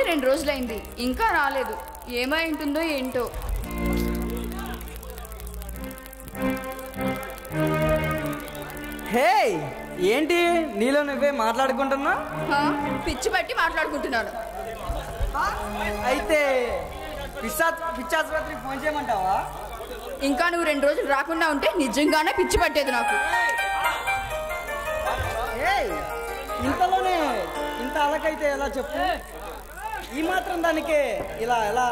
రెండు రోజులైంది ఇంకా రాలేదు ఏమై ఉంటుందో ఏంటో హే ఏంటి నీలో నువ్వే మాట్లాడుకుంటున్నా హా? పిచ్చి పట్టి మాట్లాడుకుంటున్నాను అయితే పిచ్చా పిచ్చాసుపత్రికి ఫోన్ చేయమంటావా ఇంకా నువ్వు రెండు రోజులు రాకుండా ఉంటే నిజంగానే పిచ్చి పట్టేది నాకు ఏయ్ ఇంతలోనే ఇంత అలకైతే ఎలా చెప్పు ఈ మాత్రం దానికే ఇలా ఎలా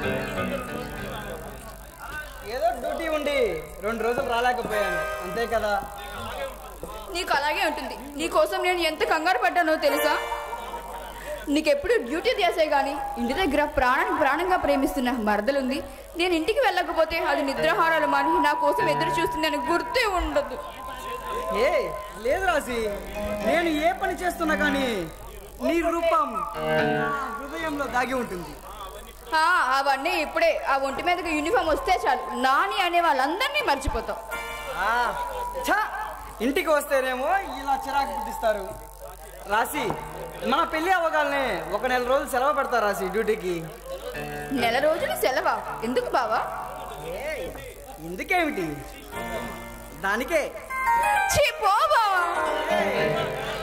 ఏదో డ్యూటీ ఉండి రెండు రోజులు రాలేకపోయాను అంతే కదా నీకు అలాగే ఉంటుంది నీ కోసం నేను ఎంత కంగారు పడ్డానో తెలుసా నీకెప్పుడు డ్యూటీ చేసే గాని ఇంటి దగ్గర ప్రాణానికి ప్రాణంగా ప్రేమిస్తున్న మరదలుంది నేను ఇంటికి వెళ్ళకపోతే అది నిద్రాహారాలు మాని నా కోసం ఎదురు చూస్తుందని గుర్తే ఉండదు ఏ లేదు రాసి నేను ఏ పని చేస్తున్నా కానీ నీ రూపం నా హృదయంలో దాగి ఉంటుంది ఆ, అవన్నీ ఇప్పుడే ఆ ఒంటి మీదకి యూనిఫామ్ వస్తే చాలు నాని అనే వాళ్ళందరినీ మర్చిపోతాం ఆ, ఛ! ఇంటికి వస్తేనేమో ఇలా చిరాకు పుట్టిస్తారు రాసి మన పెళ్లి అవ్వగానే ఒక నెల రోజులు సెలవు పెడతారు రాసి డ్యూటీకి నెల రోజులు సెలవా ఎందుకు బావా ఏయ్, ఎందుకేమిటి దానికే ఛీ, పో బావా ఏయ్!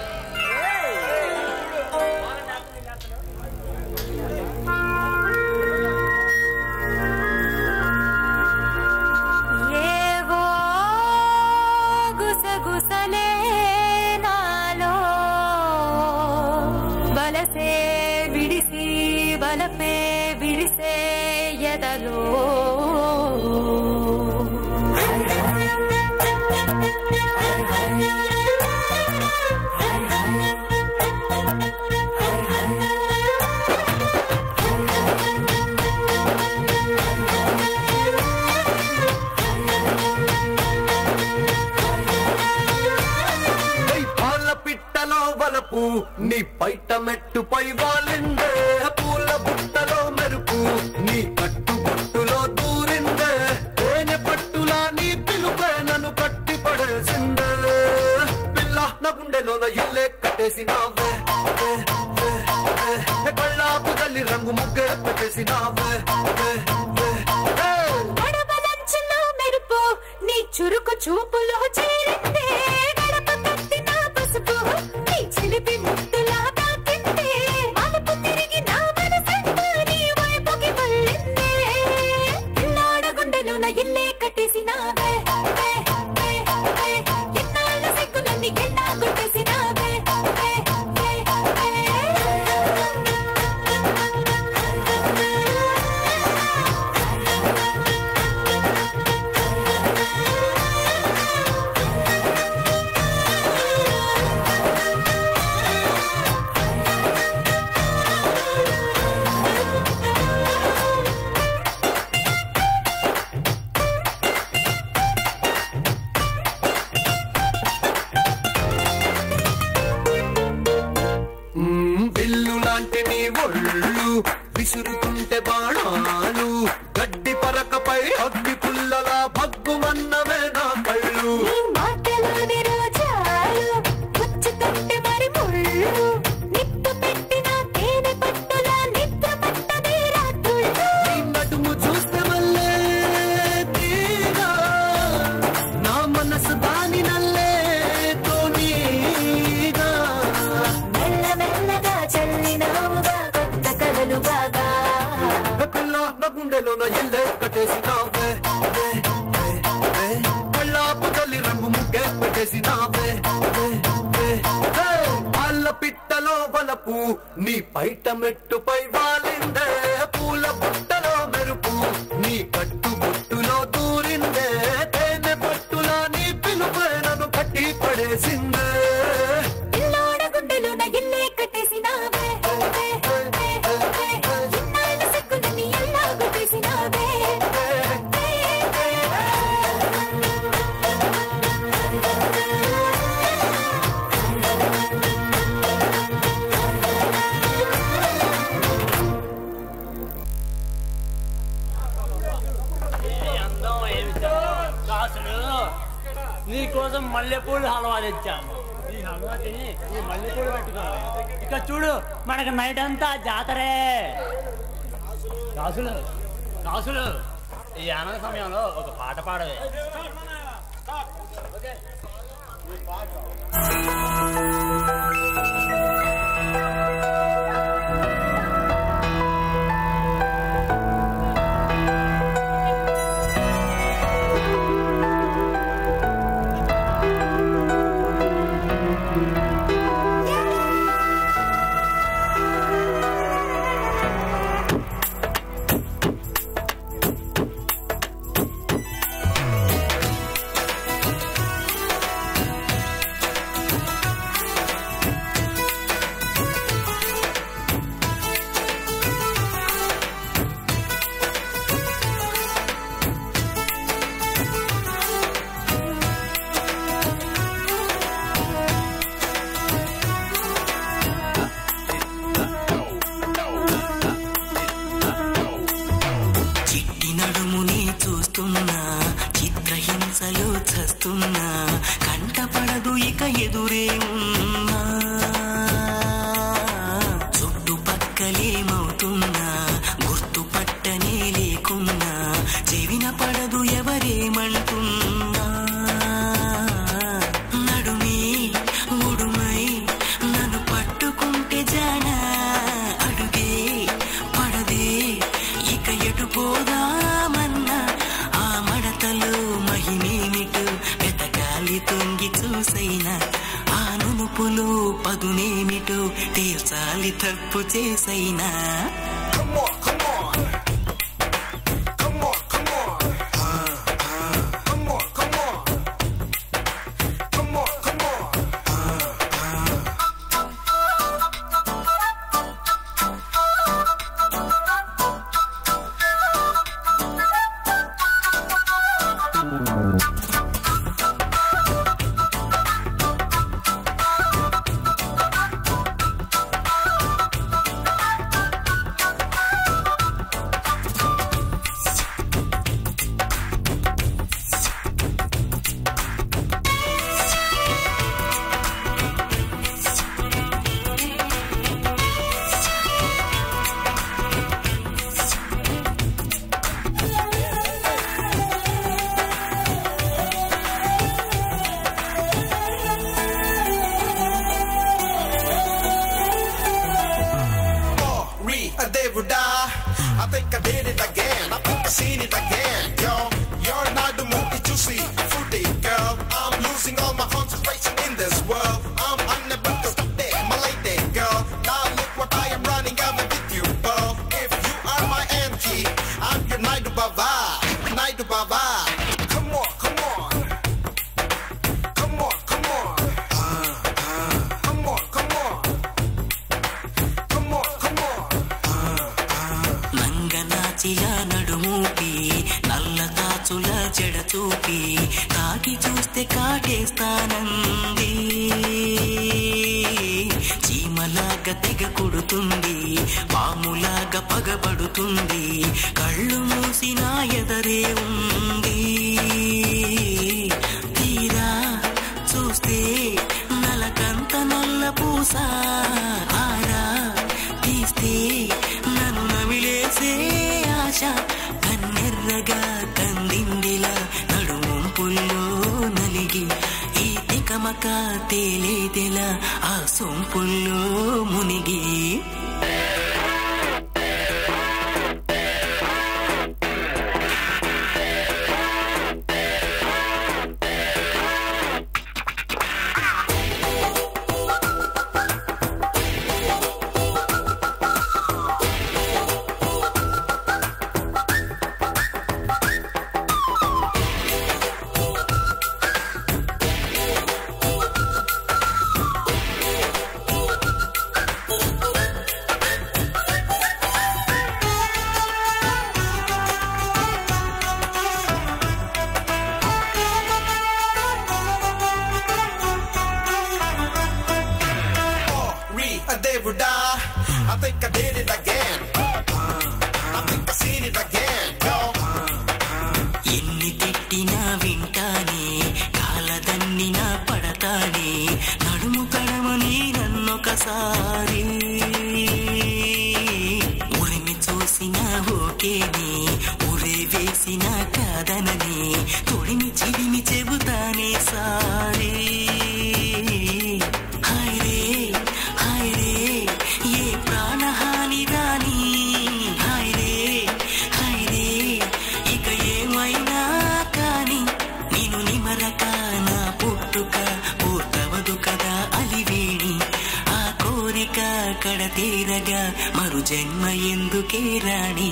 ఏవో గుసగుసలే నాలో వలసే విడిసి వలపే విరిసే ఎదలో పై పాల పిట్టలో వలపు నీ పైట మెట్టుపై వాలిందే పూల బుట్టలో మెరుపు నీ కట్టు బొట్టులో దూరిందే తేనె పట్టులా నీ పిలుపే నన్ను కట్టి పడేసిందే పిల్ల నా గుండెలోన ఇల్లే కట్టేసినావే వే, వే, వే. ఏ కళ్ళాపు తల్లి రంగు ముగ్గే పెట్టేసినావే వే, వే, వే. గడపదంచులో మెరుపు నీ చురుకు చూపులో చేరిందే గడప కట్టిన పసుపు నీ చిలిపి ముద్దులా తాకిందే మలుపు తిరిగి నా మనసంతా నీ వైపుకి మళ్ళిందే ఇల్లాడ గుండెలోన ఇల్లే కట్టేసినావే వే, వే, వే. ఎన్నాళ్ళ సిగ్గులన్నీ ఎన్నా కొట్టేసినావే వే, వే, వే. మ్మ్, బిల్లు లాంటి నీ ఒళ్ళు విసురుతుంటే బాణాలు గడ్డి పరకపై అగ్గి పుల్లలా భగ్గుమన్నవే నా కళ్ళు నీ మాటలోని రోజాలు పుచ్చుతుంటే మరి ముళ్ళు నిప్పు పెట్టిన తేనె పట్టులా నిద్ర పట్టదే రాత్రుళ్ళు నీ నడుము చూస్తే మళ్ళే తీరా నా మనసు దాని నల్లే తోనీగా మెల్ల మెల్లగా చల్లినావుగా కొత్త కలలు బాగా పిల్ల నా గుండెలో నా ఇల్లే కట్టేసినావే వే, వే, వే. కళ్ళాపు తల్లి రంగు ముగ్గే పెట్టేసినావే వే, వే, వే. పాల పిట్టలో వలపు నీ పైట మెట్టుపై వాలిందే పూల బుట్టలో మెరుపు నీ కట్టు బొట్టులో దూరిందే తేనె పట్టులా నీ పిలుపే నన్ను కట్టి పడేసిందే పిల్లోడ గుండెలోన ఇల్లే కట్టేసినావే వే, వే, వే. ఇన్నాళ్ళ సిగ్గులని ఎలా కొట్టేసినావే వే, వే, వే. కాసులు నీకోసం మల్లెపూలు హల్వా తెచ్చాను ఇక చూడు మనకి నైట్ అంతా జాతరే రాసులు రాసులు ఈ ఆనంద సమయంలో ఒక పాట పాడవే చిట్టి నడుముని చూస్తున్నా చిత్రహింసలు చస్తున్నా కంటపడదు ఇక ఎదురే ఉన్నా చుట్టుపక్కలేమవుతున్నా గుర్తుపట్టనే లేకున్నా చెవిన పడదు ఎవరేమంటున్నా నడుమే ఉడుమై నన్ను పట్టుకుంటే జానా అడుగే పడదే ఇక ఎటు పోదామన్నా ఆ మడతలు మహిమేమిటు వెతకాలి తొంగి చూసైనా ఆ నునుపులు పదునేమిటో తీర్చాలి తప్పు చేసైనా Come on, come on. Come on, come on. Come on, come on. Come on, come on. Oh, re a devuda. I think I did it again. I think I seen it again. Yo, you're not the movie to see. Fruity girl, I'm losing all my concentration in this world. I'm unable to stop it, my lady girl. Now look what I am running over with you, girl. If you are my auntie, I'm your Naidu Baba. Naidu Baba. Come on, come on. Come on, come on. Come on, come on. Come on, come on. మంగనాచిలా నడుమూపి నల్ల కాచుల జడ చూపి తాకి చూస్తే కాటేస్తానంది చీమలాగా తెగ కొడుతుంది పాములాగా పగబడుతుంది కళ్ళు మూసి నా ఎదరే ఉంది తీరా చూస్తే నలకంత నల్ల పూస ఆరా తీస్తే నన్ను నమిలేసే ఆశ కన్నెర్రగా కందిందిలా నడుముంపుల్లో నలిగి ఈ తికమక తేలేదెలా ఆ సొంపుల్లో మునిగి re a devuda. I think I did it again. I think I seen it again. Yo, ఎన్ని తిట్టినా వింటానే కాలదన్నినా పడతానే నడుము కడమని నన్నొకసారి ఉరిమి చూసిన ఓకేని ఉరే వేసిన కాదనని తొడిమి చిడిమి చెబుతానే సారీ హాయ్ రే హాయ్ రే ఏ ప్రాణహాని రాని హాయ్ రే హాయ్ రే ఇక ఏమైనా కాని నేను నిమరక నా పుట్టుక పూర్తవదు కదా అలివేణి ఆ కోరిక కడతీరగా మరు జన్మ ఎందుకే రాణి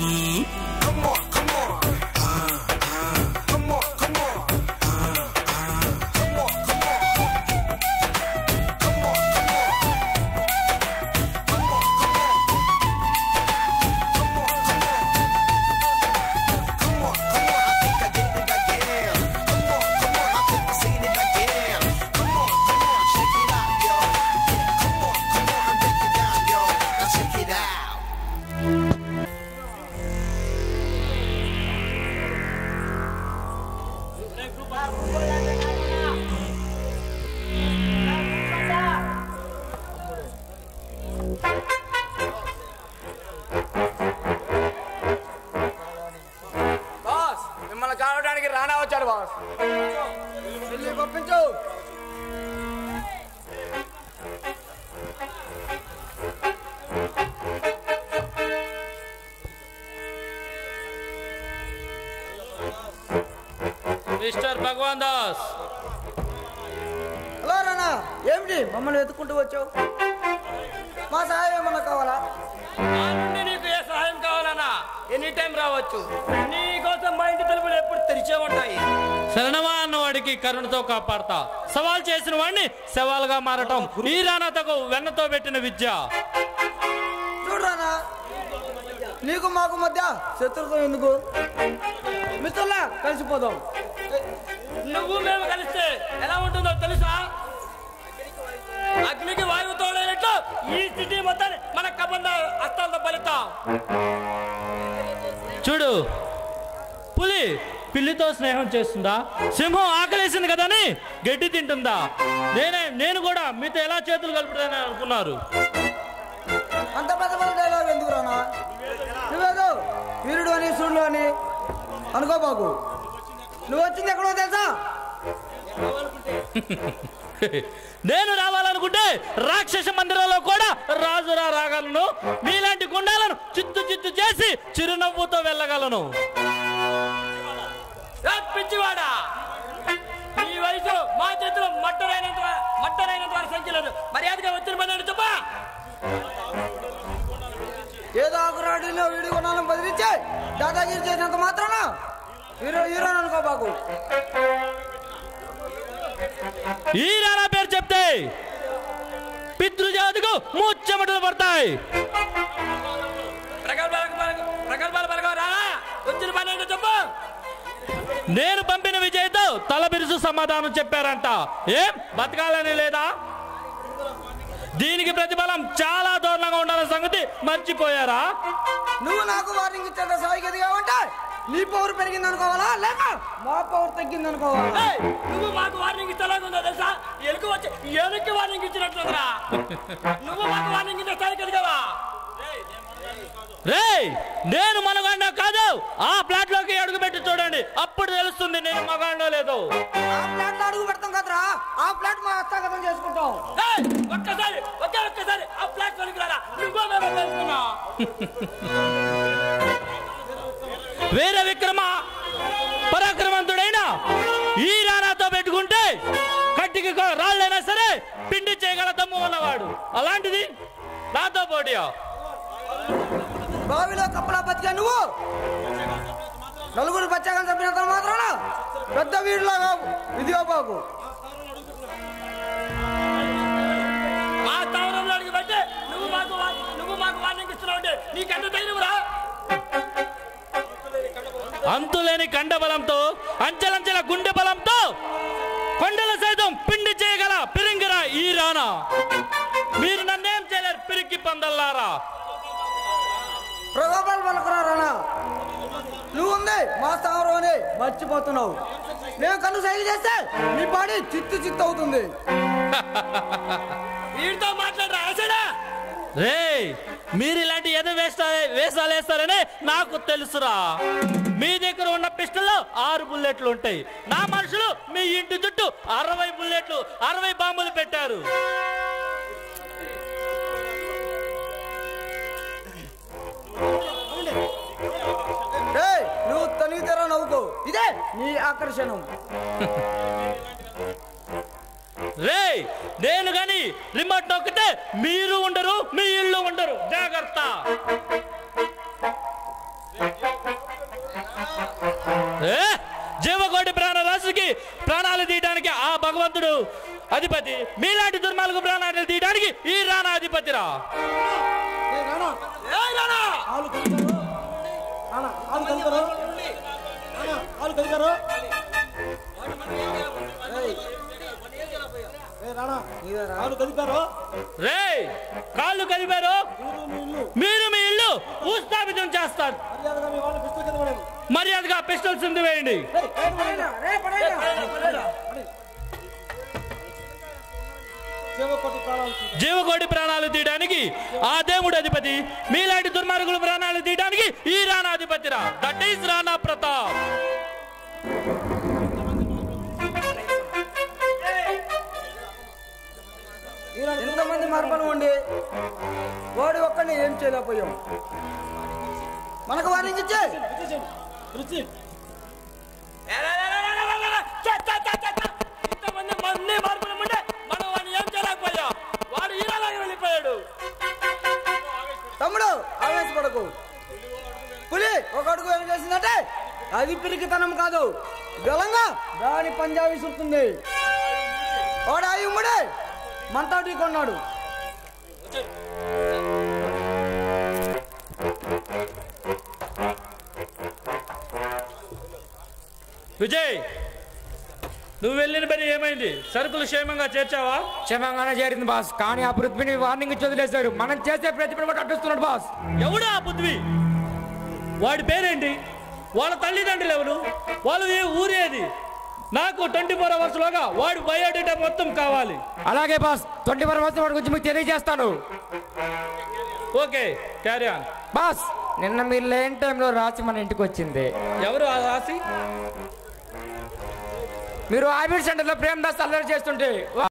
బాస్ మిమ్మల్ని కలవడానికి రానా వచ్చాడు బాస్ వెళ్ళి పంపించు మిస్టర్ భగవాన్ దాస్ హలో రానా ఏమిటి మమ్మల్ని వెతుక్కుంటూ వచ్చావు మా సహాయం ఏమన్నా కావాలా నా నుండి నీకు ఏ సహాయం కావాలన్నా ఎనీ టైం రావచ్చు నీ కోసం మా ఇంటి తలుపులు ఎప్పుడు తెరిచే ఉంటాయి శరణమా అన్నవాడికి కరుణతో కాపాడతా సవాల్ చేసిన వాడిని సవాల్గా మారటం ఈ రానాతకు వెన్నతో పెట్టిన విద్య చూడు రానా నీకు మాకు మధ్య శత్రుత్వం ఎందుకు మిత్రులా కలిసిపోదాం నువ్వు మేము కలిస్తే ఎలా ఉంటుందో తెలుసా అగ్నికి వాయువు తోడైనట్టు ఈ స్థితి మొత్తాన్ని మన కబంధ అస్తాలతో ఫలితం చూడు పులి పిల్లితో స్నేహం చేస్తుందా సింహం ఆకలేసింది కదని గడ్డి తింటుందా నేనే నేను కూడా మీతో ఎలా చేతులు కలుపుతానని అనుకున్నారు అంత పెద్ద పెద్ద డైలాగ్ ఎందుకు రానా నువ్వేదో వీరుడు అని సూర్యుడు అని అనుకోబాకు నువ్వు వచ్చింది ఎక్కడో తెలుసా నేను రావాలనుకుంటే రాక్షస మందిరంలో కూడా రాజురా రాగలను మీలాంటి గుండాలను చిత్తు చిత్తు చేసి చిరునవ్వుతో వెళ్ళగలను ఏ పిచ్చివాడా ఈ వయసు మా చేతిలో మట్టరైనంత మట్టరైనంత వారి సంఖ్య లేదు మర్యాదగా వచ్చిన పని చెప్పా ఏదో ఆకురాడిలో వీడి కొనాలని బదిలించి దాదాగిరి చేసినంత మాత్రాన హీరో హీరో అనుకోబాకు ఈ రానా పేరు చెప్తే పితృజాతికు ముచ్చెమటలు పడతాయి ప్రగల్భాలు పలకవరా వచ్చిన పని ఏంటో చెప్పు నేను పంపిన విజయ్తో తల బిరుసు సమాధానం చెప్పారంట ఏం బతకాలని లేదా దీనికి ప్రతిఫలం చాలా దారుణంగా ఉండాలన్న సంగతి మర్చిపోయారా నువ్వు నాకు వార్నింగ్ ఇచ్చేంత స్థాయికి ఎదిగావంటే నీ పవర్ పెరిగింది అనుకోవాలా లేక మా పవర్ తగ్గింది అనుకోవాలా ఏయ్, నువ్వు మాకు వార్నింగ్ ఇచ్చేలాగుందో తెలుసా ఎలుక వచ్చి ఎలుక్కి వార్నింగ్ ఇచ్చినట్లుందిరా నువ్వు మాకు వార్నింగ్ ఇచ్చే స్థాయికి ఎదిగావా రే నేను మనగాడినా కాదు ఆ ప్లాట్ లోకి అడుగు పెట్టి చూడండి అప్పుడు తెలుస్తుంది నేను మగాడినో లేదో ఆ ప్లాట్ అడుగు పెడతాం కదరా ఆ ప్లాట్ మా హస్తగతం చేసుకుంటాం ఏయ్, ఒక్కసారి ఒకే ఒక్కసారి ఆ ప్లాట్ లోకి రారా నువ్వు మేము తెలుసుకున్నా వీర విక్రమ పరాక్రమంతుడైన ఈ రానాతో పెట్టుకుంటే కట్టికి కో- రాళ్ళైనా సరే పిండి చేయగల దమ్ము ఉన్నవాడు అలాంటిది నాతో పోటీయా బావిలో కప్పలా బతికా నువ్వు నలుగురు బచ్చాగా చంపినంత మాత్రాన పెద్ద వీడిలాగా ఇదిగో బాబు మా స్థావరంలో అడిగి బట్టి నువ్వు మాకు వా- నువ్వు మాకు వార్నింగ్ ఇస్తున్నావు అంటే నీకెంత ధైర్యం రా అంతులేని కండ బలంతో అంచెలంచెల గుండె బలంతో కొండల సైతం పిండి చేయగల పిరింగిరా ఈ రానా మీరు నన్నేం చేయలేరు పిరికి పందల్లారా ప్రగోపాలు పలుకురా రానా నువ్వు ఉంది మా స్థావరం అని మర్చిపోతున్నావు మేము కన్ను సైలు చేస్తే నీ బాడీ చిత్తు చిత్తు అవుతుంది వీడితో మాట్లాడరా వేసాడా రే మీరు ఇలాంటి ఎద వేస్తా వేసాలు వేస్తారని నాకు తెలుసురా మీ దగ్గర ఉన్న పిస్టల్లో ఆరు బుల్లెట్లు ఉంటాయి నా మనుషులు మీ ఇంటి చుట్టూ అరవై బుల్లెట్లు అరవై బాంబులు పెట్టారు ఏయ్, నువ్వు తనివి తెర నవ్వుకో ఇదే నీ ఆకర్షణం రే నేను గాని రిమోట్ నొక్కితే మీరు ఉండరు మీ ఇల్లు ఉండరు జాగ్రత్త ఏ జీవకోటి ప్రాణ రాశికి ప్రాణాలు తీయడానికి ఆ భగవంతుడు అధిపతి మీలాంటి దుర్మార్గ ప్రాణాలు తీయడానికి ఈ రాణా అధిపతిరా ఏయ్ రానా రే కాళ్ళు కలిపారు మీరు మీ ఇల్లు భూస్థాపితం చేస్తారు మర్యాదగా పిస్టల్స్ ఉంది వేయండి జీవకోటి ప్రాణాలు తీయడానికి ఆ దేవుడు అధిపతి మీలాంటి దుర్మార్గుల ప్రాణాలు తీయడానికి ఈ రాణా అధిపతిరా దట్ ఈస్ రాణా ప్రతాప్ ఎంతమంది మార్పలు ఉండి వాడు ఒక్కడిని ఏం చేయలేకపోయాం మనకు వారికి ఇచ్చే ఇంతమంది మంది మార్పులు ఉంటే మనం వాడిని ఏం చేయలేకపోయా వాడు ఈనాలాగే వెళ్ళిపోయాడు తమ్ముడు ఆవేశపడకు పులి ఒక అడుగు వెనకేసిందంటే అది పిరికితనం కాదు బలంగా దాని పంజా విసురుతుంది వాడు ఆ ఇమ్ముడే మనతో కొన్నాడు విజయ్ నువ్వు వెళ్ళిన పని ఏమైంది సరుకులు క్షేమంగా చేర్చావా క్షేమంగానే చేరింది బాస్ కానీ ఆ పృథ్వీని వార్నింగ్ ఇచ్చి వదిలేశారు మనం చేసే ప్రతి పని కూడా అడ్డుస్తున్నాడు బాస్ ఎవడా ఆ పృథ్వీ వాడి పేరేంటి వాళ్ళ తల్లిదండ్రులు ఎవరు వాళ్ళు ఏ ఊరేది నాకు ట్వంటీ ఫోర్ అవర్స్ లోగా వాడి బయోడేటా మొత్తం కావాలి అలాగే బాస్ ట్వంటీ ఫోర్ అవర్స్ వాడి గురించి మీకు తెలియజేస్తాను ఓకే క్యారీ ఆన్ బాస్ నిన్న మీరు లేని టైంలో రాసి మన ఇంటికి వచ్చింది ఎవరు ఆ రాసి మీరు ఆబిడ్ సెంటర్ లో ప్రేమ్ దాస్ అల్లరి చేస్తుంటే ఒక